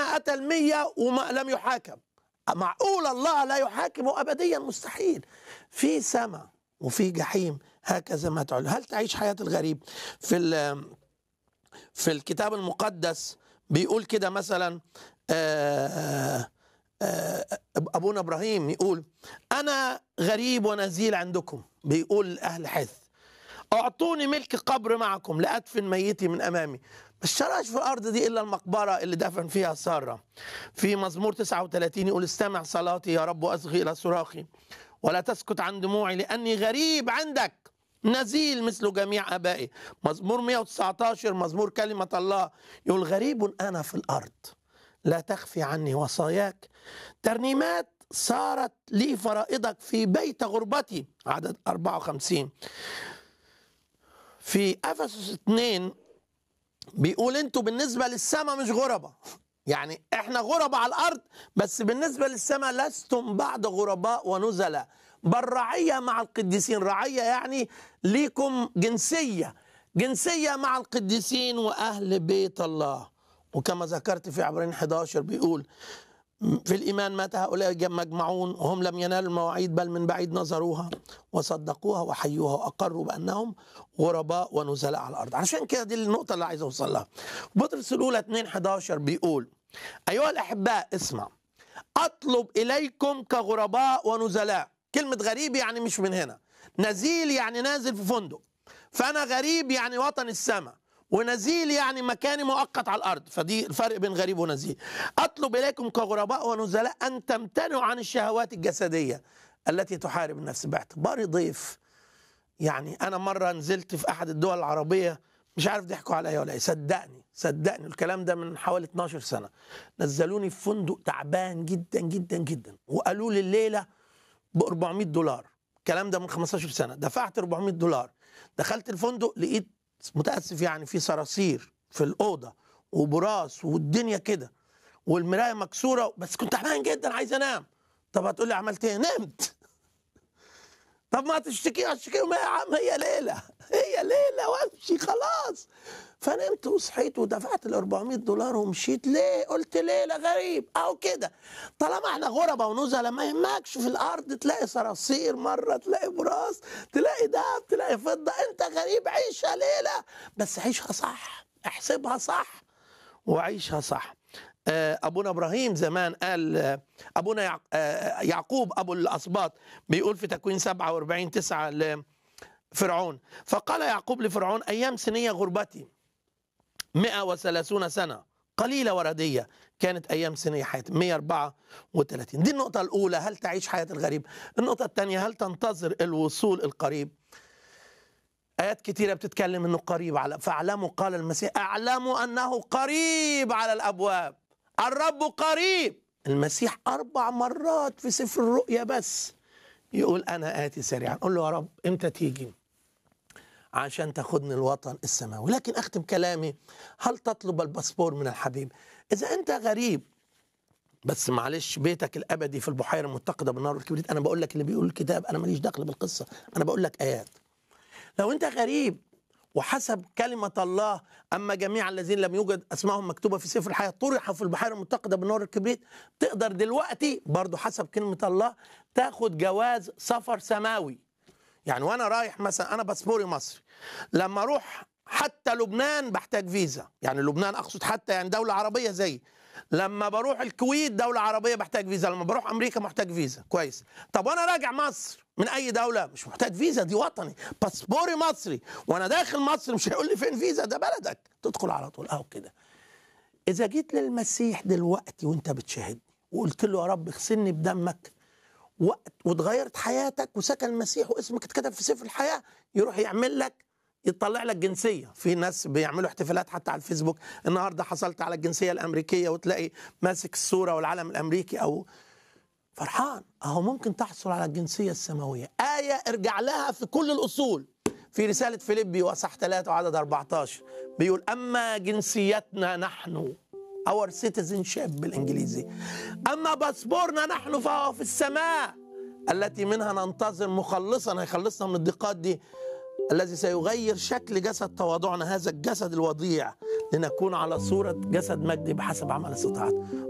سنة أتى المية وما لم يحاكم معقول الله لا يحاكم أبديا مستحيل في سماء وفي جحيم هكذا ما تعل هل تعيش حياة الغريب في ال- في الكتاب المقدس بيقول كده مثلا آه، آه، ابونا ابراهيم يقول انا غريب ونزيل عندكم بيقول اهل حث اعطوني ملك قبر معكم لادفن ميتي من امامي ما اشتراش في الارض دي الا المقبره اللي دفن فيها ساره في مزمور 39 يقول استمع صلاتي يا رب واصغي الى صراخي ولا تسكت عن دموعي لاني غريب عندك نزيل مثل جميع ابائي مزمور 119 مزمور كلمه الله يقول غريب انا في الارض لا تخفي عني وصاياك ترنيمات صارت لي فرائضك في بيت غربتي عدد 54 في افسس 2 بيقول انتوا بالنسبه للسماء مش غرباء يعني احنا غرباء على الارض بس بالنسبه للسماء لستم بعد غرباء ونزلاء بل رعيه مع القديسين رعيه يعني ليكم جنسيه جنسيه مع القديسين واهل بيت الله وكما ذكرت في عبرين 11 بيقول في الإيمان مات هؤلاء مجمعون وهم لم ينالوا المواعيد بل من بعيد نظروها وصدقوها وحيوها وأقروا بأنهم غرباء ونزلاء على الأرض عشان كده دي النقطة اللي عايز أوصل لها بطرس الأولى 2 11 بيقول أيها الأحباء اسمع أطلب إليكم كغرباء ونزلاء كلمة غريب يعني مش من هنا نزيل يعني نازل في فندق فأنا غريب يعني وطن السماء ونزيل يعني مكاني مؤقت على الارض فدي الفرق بين غريب ونزيل اطلب اليكم كغرباء ونزلاء ان تمتنعوا عن الشهوات الجسديه التي تحارب النفس باعتباري ضيف يعني انا مره نزلت في احد الدول العربيه مش عارف ضحكوا عليا ولا ايه صدقني صدقني الكلام ده من حوالي 12 سنه نزلوني في فندق تعبان جدا جدا جدا وقالوا لي الليله ب 400 دولار الكلام ده من 15 سنه دفعت 400 دولار دخلت الفندق لقيت متاسف يعني في صراصير في الاوضه وبراس والدنيا كده والمرايه مكسوره بس كنت تعبان جدا عايز انام طب هتقول لي عملت ايه نمت طب ما تشتكي اشتكيهم يا عم هي ليله هي ليله وامشي خلاص فنمت وصحيت ودفعت ال 400 دولار ومشيت ليه؟ قلت ليله غريب او كده طالما احنا غرباء ونزلاء ما يهمكش في الارض تلاقي صراصير مره تلاقي براس تلاقي دهب تلاقي فضه انت غريب عيشها ليله بس عيشها صح احسبها صح وعيشها صح آه، ابونا ابراهيم زمان قال آه، ابونا يعق- آه، يعقوب ابو الاسباط بيقول في تكوين 47 9 لفرعون فقال يعقوب لفرعون ايام سنيه غربتي 130 سنه قليله ورديه كانت ايام سنيه حياتي 134 دي النقطه الاولى هل تعيش حياه الغريب النقطه الثانيه هل تنتظر الوصول القريب آيات كتيرة بتتكلم إنه قريب على فاعلموا قال المسيح اعلموا أنه قريب على الأبواب الرب قريب المسيح أربع مرات في سفر الرؤيا بس يقول أنا آتي سريعا قول له يا رب إمتى تيجي عشان تاخدني الوطن السماوي لكن أختم كلامي هل تطلب الباسبور من الحبيب إذا أنت غريب بس معلش بيتك الابدي في البحيره المتقده بالنار والكبريت انا بقول لك اللي بيقول الكتاب انا ماليش دخل بالقصه انا بقول لك ايات لو انت غريب وحسب كلمة الله أما جميع الذين لم يوجد أسمائهم مكتوبة في سفر الحياة طرحوا في البحيرة المتقدة بالنار الكبريت تقدر دلوقتي برضو حسب كلمة الله تاخد جواز سفر سماوي يعني وأنا رايح مثلا أنا باسبوري مصري لما أروح حتى لبنان بحتاج فيزا يعني لبنان أقصد حتى يعني دولة عربية زي لما بروح الكويت دولة عربية بحتاج فيزا لما بروح أمريكا محتاج فيزا كويس طب وأنا راجع مصر من أي دولة مش محتاج فيزا دي وطني باسبوري مصري وأنا داخل مصر مش هيقول لي فين فيزا ده بلدك تدخل على طول أهو كده إذا جيت للمسيح دلوقتي وأنت بتشاهدني وقلت له يا رب اغسلني بدمك وقت واتغيرت حياتك وسكن المسيح واسمك اتكتب في سفر الحياة يروح يعمل لك يطلع لك جنسيه في ناس بيعملوا احتفالات حتى على الفيسبوك النهارده حصلت على الجنسيه الامريكيه وتلاقي ماسك الصوره والعلم الامريكي او فرحان اهو ممكن تحصل على الجنسيه السماويه ايه ارجع لها في كل الاصول في رساله فيليبي واصح 3 وعدد 14 بيقول اما جنسيتنا نحن اور citizenship بالانجليزي اما باسبورنا نحن فهو في السماء التي منها ننتظر مخلصا هيخلصنا من الضيقات دي الذي سيغير شكل جسد تواضعنا هذا الجسد الوضيع لنكون على صورة جسد مجدي بحسب عمل استطاعته